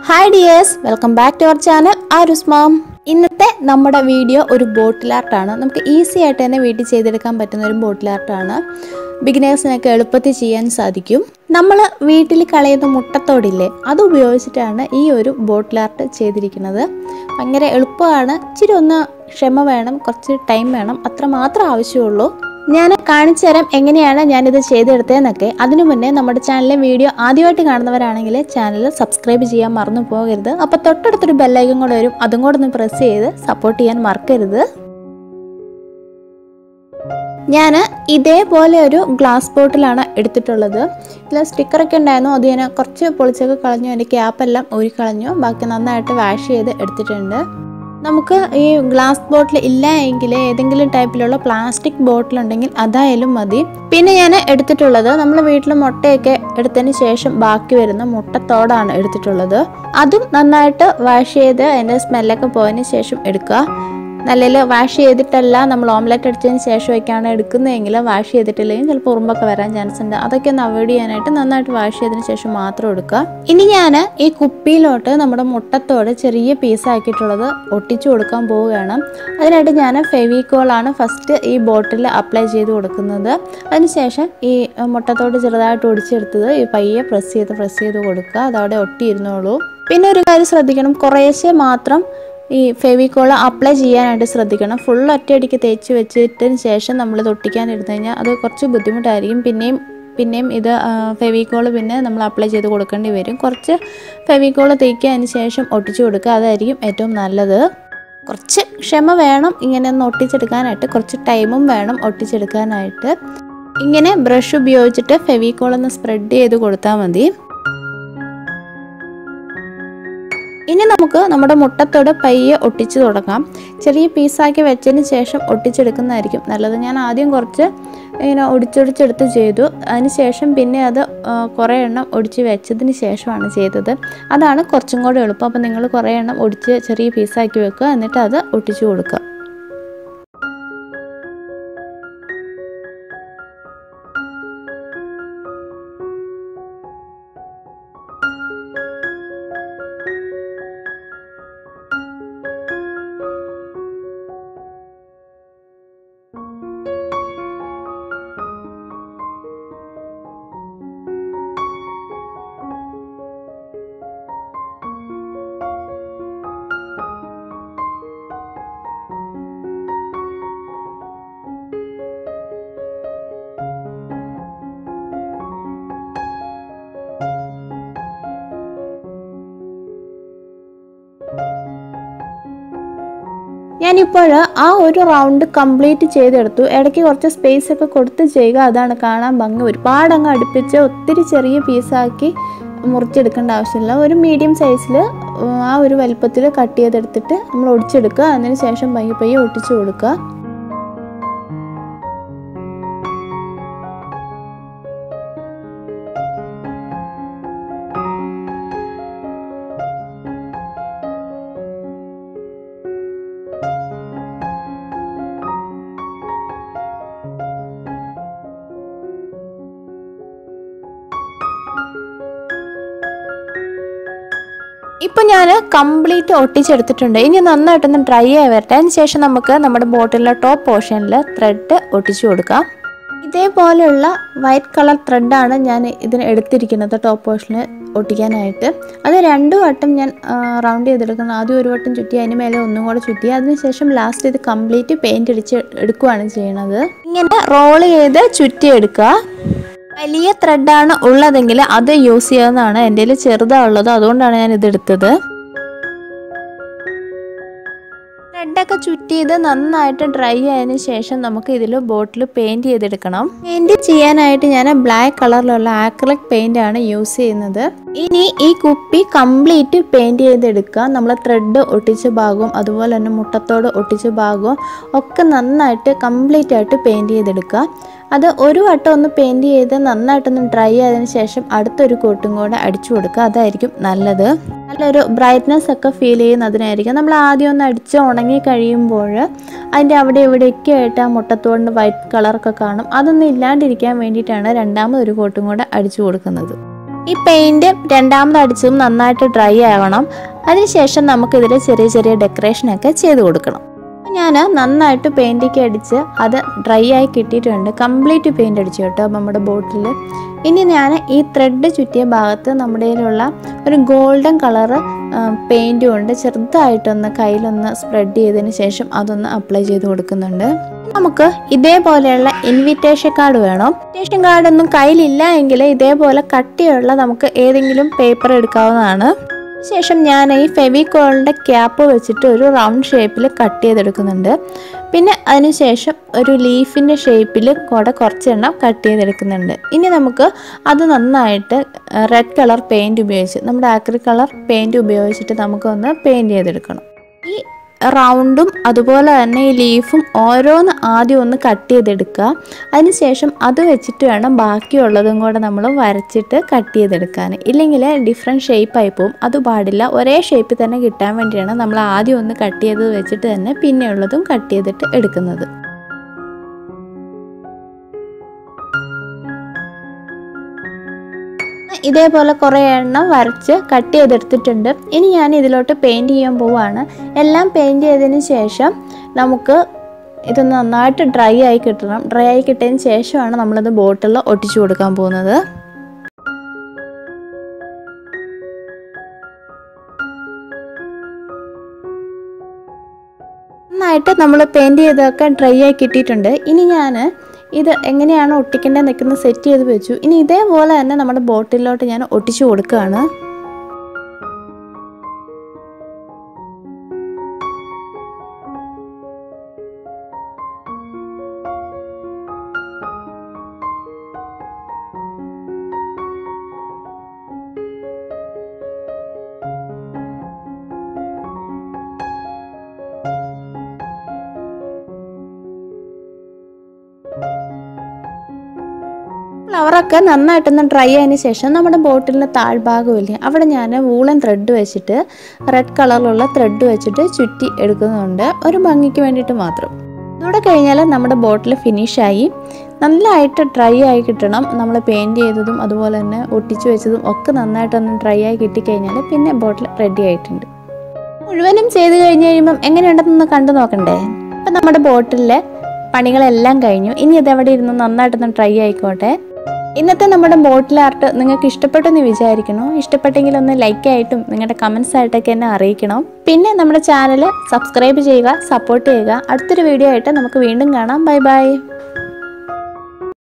hi dears welcome back to our channel ആരുസ് ma'am ഇന്നത്തെ നമ്മുടെ വീഡിയോ ഒരു ബോട്ടിൽ ആർട്ടാണ് നമുക്ക് ഈസി ആയിട്ട് തന്നെ വീട്ടിൽ ചെയ്തെടുക്കാൻ പറ്റുന്ന ഒരു ബോട്ടിൽ ആർട്ടാണ് ബിഗിനേഴ്സിനൊക്കെ എളുപ്പത്തിൽ ചെയ്യാൻ സാധിക്കും നമ്മൾ വീട്ടിൽ കളയുന്ന മുട്ടത്തോടില്ലേ അത് ഉപയോഗിച്ചിട്ടാണ് ഈ ഒരു ബോട്ടിൽ ആർട്ട് ചെയ്തിരിക്കുന്നത് ഭയങ്കര എളുപ്പമാണ് ഇച്ചിരി ഒന്ന് ക്ഷമ വേണം കുറച്ച് ടൈം വേണം അത്ര മാത്രം ആവശ്യമുള്ളൂ ഞാൻ കാണിച്ചു തരാം എങ്ങനെയാണ് ഞാനിത് ചെയ്തെടുത്തതെന്നൊക്കെ അതിനു മുന്നേ നമ്മുടെ ചാനലിലെ വീഡിയോ ആദ്യമായിട്ട് കാണുന്നവരാണെങ്കിൽ ചാനൽ സബ്സ്ക്രൈബ് ചെയ്യാൻ മറന്നു പോകരുത് അപ്പോൾ തൊട്ടടുത്തൊരു ബെല്ലൈക്കൻ കൂടെ വരും അതും കൂടെ ഒന്ന് പ്രസ് ചെയ്ത് സപ്പോർട്ട് ചെയ്യാൻ മറക്കരുത് ഞാൻ ഇതേപോലെ ഒരു ഗ്ലാസ് ബോട്ടിലാണ് എടുത്തിട്ടുള്ളത് ഇതിൽ സ്റ്റിക്കറൊക്കെ ഉണ്ടായിരുന്നു അത് ഞാൻ കുറച്ച് പൊളിച്ചൊക്കെ കളഞ്ഞു അതിൻ്റെ ക്യാപ്പെല്ലാം ഊരിക്കളഞ്ഞു ബാക്കി നന്നായിട്ട് വാഷ് ചെയ്ത് എടുത്തിട്ടുണ്ട് നമുക്ക് ഈ ഗ്ലാസ് ബോട്ടിൽ ഇല്ല എങ്കിൽ ഏതെങ്കിലും ടൈപ്പിലുള്ള പ്ലാസ്റ്റിക് ബോട്ടിൽ ഉണ്ടെങ്കിൽ അതായാലും മതി പിന്നെ ഞാൻ എടുത്തിട്ടുള്ളത് നമ്മൾ വീട്ടിൽ മുട്ടയൊക്കെ എടുത്തതിന് ശേഷം ബാക്കി വരുന്ന മുട്ടത്തോടാണ് എടുത്തിട്ടുള്ളത് അതും നന്നായിട്ട് വാഷ് ചെയ്ത് അതിൻ്റെ സ്മെല്ലൊക്കെ പോയതിന് ശേഷം എടുക്കുക നല്ലതിൽ വാഷ് ചെയ്തിട്ടല്ല നമ്മൾ ഓംലെറ്റ് അടിച്ചതിന് ശേഷമൊക്കെയാണ് എടുക്കുന്നതെങ്കിൽ വാഷ് ചെയ്തിട്ടില്ലെങ്കിൽ ചിലപ്പോൾ ഉറുമ്പൊക്കെ വരാൻ ചാൻസ് ഉണ്ട് അതൊക്കെ ഒന്ന് അവോയ്ഡ് ചെയ്യാനായിട്ട് നന്നായിട്ട് വാഷ് ചെയ്തതിന് ശേഷം മാത്രം എടുക്കുക ഇനി ഞാൻ ഈ കുപ്പിയിലോട്ട് നമ്മുടെ മുട്ടത്തോട് ചെറിയ പീസാക്കിയിട്ടുള്ളത് ഒട്ടിച്ചു കൊടുക്കാൻ പോവുകയാണ് അതിനായിട്ട് ഞാൻ ഫെവിക്കോളാണ് ഫസ്റ്റ് ഈ ബോട്ടിൽ അപ്ലൈ ചെയ്ത് കൊടുക്കുന്നത് അതിനുശേഷം ഈ മുട്ടത്തോട് ചെറുതായിട്ട് ഒടിച്ചെടുത്തത് ഈ പയ്യെ പ്രസ് ചെയ്ത് പ്രസ് ചെയ്ത് കൊടുക്കുക അതവിടെ ഒട്ടിയിരുന്നോളൂ പിന്നെ ഒരു കാര്യം ശ്രദ്ധിക്കണം കുറേശ്ശെ മാത്രം ഈ ഫെവിക്കോൾ അപ്ലൈ ചെയ്യാനായിട്ട് ശ്രദ്ധിക്കണം ഫുൾ ഒറ്റയടിക്ക് തേച്ച് വെച്ചിട്ടതിന് ശേഷം നമ്മൾ തൊട്ടിക്കാൻ എടുത്തു കഴിഞ്ഞാൽ അത് കുറച്ച് ബുദ്ധിമുട്ടായിരിക്കും പിന്നെയും പിന്നെയും ഇത് ഫെവിക്കോൾ പിന്നെ നമ്മൾ അപ്ലൈ ചെയ്ത് കൊടുക്കേണ്ടി വരും കുറച്ച് ഫെവിക്കോൾ തേക്കിയതിന് ശേഷം ഒട്ടിച്ചു കൊടുക്കുക അതായിരിക്കും ഏറ്റവും നല്ലത് കുറച്ച് ക്ഷമ വേണം ഇങ്ങനെ ഒന്ന് ഒട്ടിച്ചെടുക്കാനായിട്ട് കുറച്ച് ടൈമും വേണം ഒട്ടിച്ചെടുക്കാനായിട്ട് ഇങ്ങനെ ബ്രഷ് ഉപയോഗിച്ചിട്ട് ഫെവിക്കോൾ ഒന്ന് സ്പ്രെഡ് ചെയ്ത് കൊടുത്താൽ മതി ഇനി നമുക്ക് നമ്മുടെ മുട്ടത്തോട് പയ്യെ ഒട്ടിച്ച് തുടങ്ങാം ചെറിയ പീസാക്കി വെച്ചതിന് ശേഷം ഒട്ടിച്ചെടുക്കുന്നതായിരിക്കും നല്ലത് ഞാൻ ആദ്യം കുറച്ച് ഇങ്ങനെ ഒടിച്ചൊടിച്ചെടുത്ത് ചെയ്തു അതിന് ശേഷം പിന്നെ അത് കുറേ എണ്ണം ഒടിച്ച് വെച്ചതിന് ശേഷമാണ് ചെയ്തത് അതാണ് കുറച്ചും കൂടെ എളുപ്പം അപ്പോൾ നിങ്ങൾ കുറേ എണ്ണം ഒടിച്ച് ചെറിയ പീസാക്കി വെക്കുക എന്നിട്ട് അത് ഒട്ടിച്ചു കൊടുക്കുക ഞാനിപ്പോൾ ആ ഒരു റൗണ്ട് കംപ്ലീറ്റ് ചെയ്തെടുത്തു ഇടയ്ക്ക് കുറച്ച് സ്പേസ് ഒക്കെ കൊടുത്ത് ചെയ്യുക അതാണ് കാണാൻ ഭംഗി ഒരുപാട് അങ്ങ് അടുപ്പിച്ച് ഒത്തിരി ചെറിയ പീസാക്കി മുറിച്ചെടുക്കേണ്ട ആവശ്യമില്ല ഒരു മീഡിയം സൈസിൽ ആ ഒരു വലുപ്പത്തിൽ കട്ട് ചെയ്തെടുത്തിട്ട് നമ്മൾ ഒടിച്ചെടുക്കുക അതിന് ശേഷം പയ്യെ പയ്യെ ഒട്ടിച്ചു കൊടുക്കുക ഇപ്പം ഞാൻ കംപ്ലീറ്റ് ഒട്ടിച്ചെടുത്തിട്ടുണ്ട് ഇനി നന്നായിട്ടൊന്ന് ഡ്രൈ ആയി വരട്ടെ അതിന് ശേഷം നമുക്ക് നമ്മുടെ ബോട്ടിലെ ടോപ്പ് പോർഷനിൽ ത്രെഡ് ഒട്ടിച്ചു കൊടുക്കാം ഇതേപോലെയുള്ള വൈറ്റ് കളർ ത്രെഡാണ് ഞാൻ ഇതിന് എടുത്തിരിക്കുന്നത് ടോപ്പ് പോർഷനിൽ ഒട്ടിക്കാനായിട്ട് അത് രണ്ടു വട്ടം ഞാൻ റൗണ്ട് ചെയ്തെടുക്കുന്നത് ആദ്യം ഒരു വട്ടം ചുറ്റി അതിന് മേലെ ഒന്നും കൂടെ ചുറ്റി അതിനുശേഷം ലാസ്റ്റ് ഇത് കംപ്ലീറ്റ് പെയിൻറ് അടിച്ച് എടുക്കുകയാണ് ചെയ്യണത് ഇങ്ങനെ റോൾ ചെയ്ത് ചുറ്റി എടുക്കുക വലിയ ത്രെഡാണ് ഉള്ളതെങ്കിൽ അത് യൂസ് ചെയ്യാവുന്നതാണ് എൻ്റെ കയ്യിൽ ചെറുതാണ് ഉള്ളത് അതുകൊണ്ടാണ് ഞാൻ ഇത് എടുത്തത് ത്രെഡൊക്കെ ചുറ്റിയത് നന്നായിട്ട് ഡ്രൈ ആയതിനു ശേഷം നമുക്ക് ഇതിൽ ബോട്ടിൽ പെയിൻറ് ചെയ്തെടുക്കണം പെയിൻറ് ചെയ്യാനായിട്ട് ഞാൻ ബ്ലാക്ക് കളറിലുള്ള ആക്രിലിക് പെയിൻ്റ് ആണ് യൂസ് ചെയ്യുന്നത് ഇനി ഈ കുപ്പി കംപ്ലീറ്റ് പെയിൻറ് ചെയ്തെടുക്കുക നമ്മൾ ത്രെഡ് ഒട്ടിച്ച ഭാഗവും അതുപോലെ തന്നെ മുട്ടത്തോട് ഒട്ടിച്ച ഭാഗവും ഒക്കെ നന്നായിട്ട് കംപ്ലീറ്റ് ആയിട്ട് പെയിൻറ് ചെയ്തെടുക്കുക അത് ഒരു വട്ടം ഒന്ന് പെയിൻറ് ചെയ്ത് നന്നായിട്ടൊന്ന് ഡ്രൈ ആയതിനു ശേഷം അടുത്തൊരു കോട്ടും കൂടെ അടിച്ചു കൊടുക്കുക അതായിരിക്കും നല്ലത് നല്ലൊരു ബ്രൈറ്റ്നെസ് ഒക്കെ ഫീൽ ചെയ്യുന്നതിനായിരിക്കും നമ്മൾ ആദ്യം ഒന്ന് അടിച്ച് ഉണങ്ങി കഴിയുമ്പോൾ അതിൻ്റെ അവിടെ ഇവിടെയൊക്കെ ആയിട്ട് ആ മുട്ടത്തോടിൻ്റെ വൈറ്റ് കളറൊക്കെ കാണും അതൊന്നും ഇല്ലാണ്ടിരിക്കാൻ വേണ്ടിയിട്ടാണ് രണ്ടാമതൊരു കോട്ടും കൂടെ അടിച്ചു കൊടുക്കുന്നത് ഈ പെയിൻറ് രണ്ടാമത് അടിച്ചതും നന്നായിട്ട് ഡ്രൈ ആവണം അതിനുശേഷം നമുക്കിതിൽ ചെറിയ ചെറിയ ഡെക്കറേഷനൊക്കെ ചെയ്ത് കൊടുക്കണം ഞാൻ നന്നായിട്ട് പെയിൻറ്റൊക്കെ അടിച്ച് അത് ഡ്രൈ ആയി കിട്ടിയിട്ടുണ്ട് കംപ്ലീറ്റ് പെയിൻറ് അടിച്ചു കേട്ടോ നമ്മുടെ ബോട്ടിൽ ഇനി ഞാൻ ഈ ത്രെഡ് ചുറ്റിയ ഭാഗത്ത് നമ്മുടെ കയ്യിലുള്ള ഒരു ഗോൾഡൻ കളറ് പെയിൻറ് കൊണ്ട് ചെറുതായിട്ടൊന്ന് കയ്യിലൊന്ന് സ്പ്രെഡ് ചെയ്തതിന് ശേഷം അതൊന്ന് അപ്ലൈ ചെയ്ത് കൊടുക്കുന്നുണ്ട് നമുക്ക് ഇതേപോലെയുള്ള ഇൻവിറ്റേഷൻ കാർഡ് വേണം ഇൻവിറ്റേഷൻ കാർഡ് ഒന്നും കയ്യിലില്ല എങ്കിൽ ഇതേപോലെ കട്ടിയുള്ള നമുക്ക് ഏതെങ്കിലും പേപ്പർ എടുക്കാവുന്നതാണ് ശേഷം ഞാൻ ഈ ഫെവിക്കോളിൻ്റെ ക്യാപ്പ് വെച്ചിട്ട് ഒരു റൗണ്ട് ഷേപ്പിൽ കട്ട് ചെയ്തെടുക്കുന്നുണ്ട് പിന്നെ അതിനുശേഷം ഒരു ലീഫിൻ്റെ ഷേപ്പിൽ കൂടെ കുറച്ചെണ്ണം കട്ട് ചെയ്തെടുക്കുന്നുണ്ട് ഇനി നമുക്ക് അത് നന്നായിട്ട് റെഡ് കളർ പെയിൻറ് ഉപയോഗിച്ച് നമ്മുടെ ആക്രി കളർ പെയിൻറ് ഉപയോഗിച്ചിട്ട് നമുക്കൊന്ന് പെയിൻറ് ചെയ്തെടുക്കണം ഈ റൗണ്ടും അതുപോലെ തന്നെ ഈ ലീഫും ഓരോന്ന് ആദ്യം ഒന്ന് കട്ട് ചെയ്തെടുക്കുക അതിനുശേഷം അത് വെച്ചിട്ട് വേണം ബാക്കിയുള്ളതും കൂടെ നമ്മൾ വരച്ചിട്ട് കട്ട് ചെയ്തെടുക്കാൻ ഇല്ലെങ്കിൽ ഡിഫറെൻറ്റ് ഷേപ്പായി പോകും അത് പാടില്ല ഒരേ ഷേപ്പിൽ തന്നെ കിട്ടാൻ വേണ്ടിയാണ് നമ്മൾ ആദ്യം ഒന്ന് കട്ട് ചെയ്ത് വെച്ചിട്ട് തന്നെ പിന്നെയുള്ളതും കട്ട് ചെയ്തിട്ട് എടുക്കുന്നത് ഇതേപോലെ കുറേ എണ്ണം വരച്ച് കട്ട് ചെയ്തെടുത്തിട്ടുണ്ട് ഇനി ഞാൻ ഇതിലോട്ട് പെയിൻറ് ചെയ്യാൻ പോവുകയാണ് എല്ലാം പെയിൻറ് ചെയ്തതിന് ശേഷം നമുക്ക് ഇതൊന്ന് നന്നായിട്ട് ഡ്രൈ ആയി കിട്ടണം ഡ്രൈ ആയി കിട്ടിയതിന് ശേഷമാണ് നമ്മളിത് ബോട്ടിൽ ഒട്ടിച്ചു കൊടുക്കാൻ പോകുന്നത് നന്നായിട്ട് നമ്മൾ പെയിൻറ് ചെയ്തൊക്കെ ഡ്രൈ ആയി കിട്ടിയിട്ടുണ്ട് ഇനി ഞാൻ ഇത് എങ്ങനെയാണ് ഒട്ടിക്കേണ്ടത് നിൽക്കുന്ന സെറ്റ് ചെയ്ത് വെച്ചു ഇനി ഇതേപോലെ തന്നെ നമ്മുടെ ബോട്ടിലോട്ട് ഞാൻ ഒട്ടിച്ചു കൊടുക്കുകയാണ് ഫ്ലവറൊക്കെ നന്നായിട്ടൊന്ന് ഡ്രൈ ആയതിനു ശേഷം നമ്മുടെ ബോട്ടിലിൻ്റെ താഴ്ഭാഗമില്ലേ അവിടെ ഞാൻ വൂളൻ ത്രെഡ് വെച്ചിട്ട് റെഡ് കളറിലുള്ള ത്രെഡ് വെച്ചിട്ട് ചുറ്റി എടുക്കുന്നുണ്ട് ഒരു ഭംഗിക്ക് വേണ്ടിയിട്ട് മാത്രം ഇതോടെ കഴിഞ്ഞാൽ നമ്മുടെ ബോട്ടിൽ ഫിനിഷായി നല്ലതായിട്ട് ഡ്രൈ ആയി കിട്ടണം നമ്മൾ പെയിൻറ് ചെയ്തതും അതുപോലെ തന്നെ ഒട്ടിച്ചു വെച്ചതും ഒക്കെ നന്നായിട്ടൊന്ന് ഡ്രൈ ആയി കിട്ടിക്കഴിഞ്ഞാൽ പിന്നെ ബോട്ടിൽ റെഡി ആയിട്ടുണ്ട് മുഴുവനും ചെയ്ത് കഴിഞ്ഞ് കഴിയുമ്പം എങ്ങനെയുണ്ടെന്നൊന്ന് കണ്ടു നോക്കണ്ടേ അപ്പം നമ്മുടെ ബോട്ടിലെ പണികളെല്ലാം കഴിഞ്ഞു ഇനി ഇതെവിടെ ഇരുന്ന് നന്നായിട്ടൊന്ന് ട്രൈ ആയിക്കോട്ടെ ഇന്നത്തെ നമ്മുടെ ബോട്ടിൽ ആർട്ട് നിങ്ങൾക്ക് ഇഷ്ടപ്പെട്ടെന്ന് വിചാരിക്കണോ ഇഷ്ടപ്പെട്ടെങ്കിൽ ഒന്ന് ലൈക്ക് ആയിട്ടും നിങ്ങളുടെ കമൻസ് ആയിട്ടൊക്കെ എന്നെ അറിയിക്കണം പിന്നെ നമ്മുടെ ചാനൽ സബ്സ്ക്രൈബ് ചെയ്യുക സപ്പോർട്ട് ചെയ്യുക അടുത്തൊരു വീഡിയോ ആയിട്ട് നമുക്ക് വീണ്ടും കാണാം ബൈ ബൈ